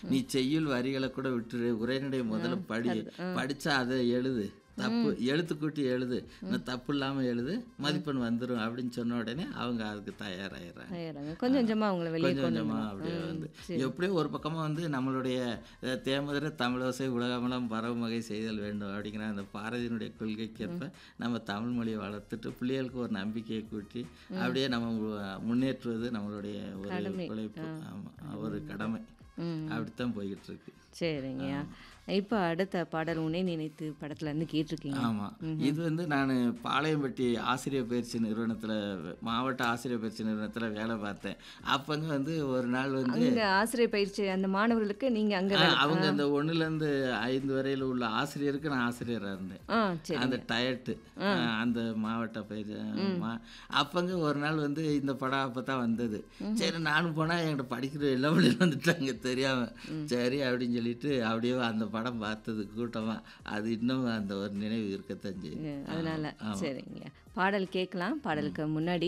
நீ செய்யுள் வரிகளை கூட விட்டுரு உரைநடை முதல்ல படி படிச்சா அதை எழுது தப்பு எழுத்து கூட்டி எழுது இன்னும் தப்பு இல்லாமல் எழுது மதிப்பெண் வந்துடும் அப்படின்னு சொன்ன உடனே அவங்க அதுக்கு தயாராகிடுறாங்க ஆயிடுறாங்க. கொஞ்சம் கொஞ்சமா அவங்கள வெளியே கொஞ்சம் கொண்டு கொஞ்சமாக வரணும். அப்படியே ம், வந்து சரி. எப்படியோ ஒரு பக்கமாக வந்து நம்மளுடைய அஹ், தேமதுர தமிழோசை உலகமெல்லாம் பரவும் வகை செய்தல் வேண்டும் அப்படிங்கிற அந்த பாரதியினுடைய கொள்கைக்கேற்ப நம்ம தமிழ் மொழியை வளர்த்துட்டு பிள்ளைகளுக்கு ஒரு நம்பிக்கையை கூட்டி அப்படியே நம்ம மு- முன்னேற்றுவது நம்மளுடைய ஒரு கடமை. உழைப்பு ஆமாம் ஒரு கடமை ம். அப்படித்தான் போய்கிட்டு இருக்கு சரிங்கய்யா இப்போ அடுத்த பாடல் உன்னை நினைத்து படத்துல இருந்து கேட்டிருக்கீங்க ஆமாம் இது வந்து நான் பாளையம்பட்டி ஆசிரியர் பயிற்சி நிறுவனத்தில் மாவட்ட ஆசிரியர் பயிற்சி நிறுவனத்தில் வேலை பார்த்தேன் அப்பங்க வந்து ஒரு நாள் வந்து அங்க ஆசிரியர் பயிற்சி அந்த மாணவர்களுக்கு நீங்க அங்க ஆ, வேலை- அவங்க அந்த ஒன்றுலேருந்து ஐந்து வரையில் உள்ள ஆசிரியருக்கு நான் ஆசிரியராக இருந்தேன் ஆ சரி அந்த டயட்டு அந்த மாவட்ட பயிற்சி மா- அப்பங்க ஒரு நாள் வந்து இந்த படம் அப்போ தான் வந்தது சரி நானும் போனால் என்கிட்ட படிக்கிற எல்லா பிள்ளைகளும் வந்துட்டாங்க தெரியாம சரி அப்படின்னு சொல்லிட்டு அப்படியே அந்த படம் பார்த்தது கூட்டமாக அது இன்னும் அந்த ஒரு நினைவு இருக்கத்தான் செய்யும் ம், அதனால சரிங்க பாடல் கேட்கலாம் பாடலுக்கு முன்னாடி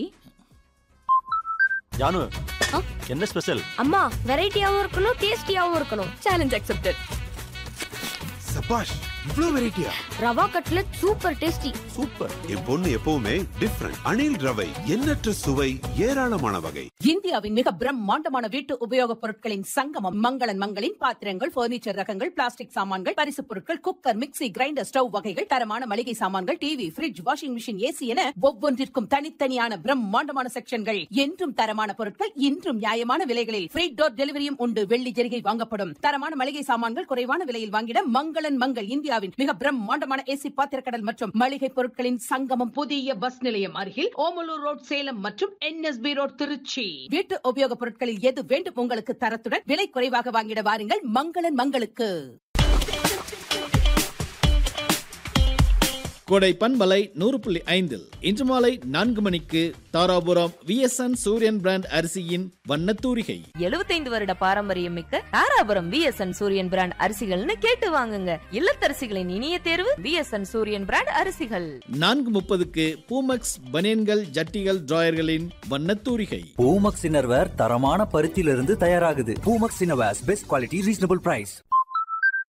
ஜானு என்ன ஸ்பெஷல் அம்மா வெரைட்டியாவும் இருக்கணும் டேஸ்டியாவும் இருக்கணும் சேலஞ்ச் அக்செப்டட் சபாஷ் இவ்ளோ வெரைட்டியா ரவா கட்லட் சூப்பர் டேஸ்டி சூப்பர் என் பொண்ணு எப்பவுமே டிஃப்ரெண்ட் அணில் ரவை எண்ணற்ற சுவை ஏராளமான வகை இந்தியாவின் மிக பிரம்மாண்டமான வீட்டு உபயோகப் பொருட்களின் சங்கமம் மங்களன் மங்களின் பாத்திரங்கள் பர்னிச்சர் ரகங்கள் பிளாஸ்டிக் சாமான்கள் பரிசுப் பொருட்கள் குக்கர் மிக்ஸி கிரைண்டர் ஸ்டவ் வகைகள் தரமான மளிகை சாமான்கள் TV fridge washing machine AC என ஒவ்வொன்றிற்கும் தனித்தனியான பிரம்மாண்டமான செக்ஷன்கள் என்றும் தரமான பொருட்கள் இன்றும் நியாயமான விலைகளில் ஃப்ரீ டோர் டெலிவரியும் உண்டு வெள்ளி ஜெரிகை வாங்கப்படும் தரமான மளிகை சாமான்கள் குறைவான விலையில் வாங்கிட மங்களன் மங்கள் இந்தியாவின் மிக பிரம்மாண்டமான ஏசி பாத்திரக்கடல் மற்றும் மளிகை பொருட்களின் சங்கமம் புதிய பஸ் நிலையம் அருகில் ஓமலூர் ரோட் சேலம் மற்றும் என்எஸ்பி ரோட் திருச்சி வீட்டு உபயோகப் பொருட்களில் எது வேண்டும் உங்களுக்கு தரத்துடன் விலை குறைவாக வாங்கிட வாருங்கள் மங்களன் மங்களுக்கு கோடை பண்பலை நூறு புள்ளி ஐந்தில் இன்று மாலை நான்கு மணிக்கு தாராபுரம் விஎஸ்என் சூரியன் பிராண்ட் அரிசியின் வண்ணத்தூரிகை எழுபத்தைந்து வருட பாரம்பரியம் மிக்க தாராபுரம் விஎஸ்என் சூரியன் பிராண்ட் அரிசிகள்னு கேட்டு வாங்குங்க இல்லத்தரசிகளின் இனிய தேர்வு விஎஸ்என் சூரியன் பிராண்ட் அரிசிகள் நான்கு முப்பதுக்கு பூமக்ஸ் பனியன்கள் ஜட்டிகள் டிராயர்களின் வண்ணத்தூரிகை பூமக்ஸ் இன்னர்வேர் தரமான பருத்தியிலிருந்து தயாராகுது Poomex innerwears best quality reasonable price